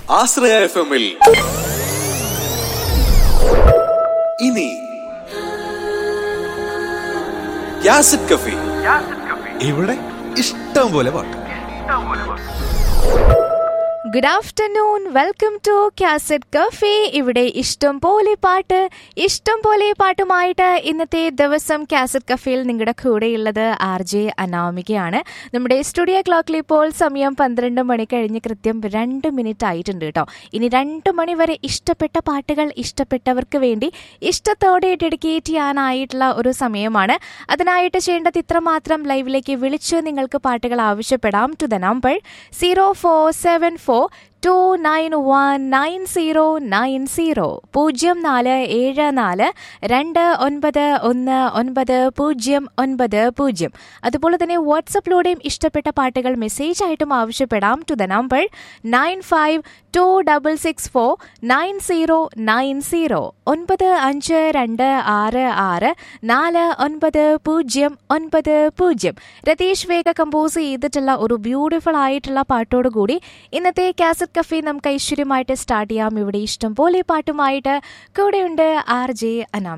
ആശ്രയ F എമ്മിൽ ഇനി യാസിഡ് കഫി ഇവിടെ ഇഷ്ടം പോലെ പാട്ട് good afternoon welcome to cassette cafe ഇവിടെ ഇഷ്ടം പോലെ പാട്ട് ഇഷ്ടം പോലെ പാട്ടുമായിട്ട് ഇന്നത്തെ ദിവസം കാസറ്റ് കഫേയിൽ നിങ്ങളുടെ കൂടെയുള്ളത് ആർ ജെ അനാമികയാണ് നമ്മുടെ സ്റ്റുഡിയോ ക്ലോക്കിൽ ഇപ്പോൾ സമയം പന്ത്രണ്ട് മണി കഴിഞ്ഞ് കൃത്യം രണ്ട് മിനിറ്റ് ആയിട്ടുണ്ട് കേട്ടോ ഇനി രണ്ട് മണി വരെ ഇഷ്ടപ്പെട്ട പാട്ടുകൾ ഇഷ്ടപ്പെട്ടവർക്ക് വേണ്ടി ഇഷ്ടത്തോടെ ഡെഡിക്കേറ്റ് ചെയ്യാനായിട്ടുള്ള ഒരു സമയമാണ് അതിനായിട്ട് ചെയ്യേണ്ടത് ഇത്രമാത്രം ലൈവിലേക്ക് വിളിച്ച് നിങ്ങൾക്ക് പാട്ടുകൾ ആവശ്യപ്പെടാം to the number zero four seven four two nine one nine zero nine zero പൂജ്യം നാല് ഏഴ് നാല് രണ്ട് ഒൻപത് ഒന്ന് ഒൻപത് പൂജ്യം ഒൻപത് പൂജ്യം അതുപോലെ തന്നെ വാട്സപ്പിലൂടെയും ഇഷ്ടപ്പെട്ട പാട്ടുകൾ മെസ്സേജ് ആയിട്ടും ആവശ്യപ്പെടാം to the number nine five two double six four nine zero nine zero ഒൻപത് അഞ്ച് രണ്ട് ആറ് ആറ് നാല് ഒൻപത് പൂജ്യം ഒൻപത് പൂജ്യം രതീഷ് വേഗ കമ്പോസ് ചെയ്തിട്ടുള്ള ഒരു ബ്യൂട്ടിഫുൾ ആയിട്ടുള്ള പാട്ടോട് കൂടി ഇന്നത്തെ കാസറ്റ് കഫേ നമുക്ക് ഐശ്വര്യമായിട്ട് സ്റ്റാർട്ട് ചെയ്യാം ഇവിടെ ഇഷ്ടം പോലെ പാട്ടുമായിട്ട് കൂടെയുണ്ട് ആർ ജെ അനാം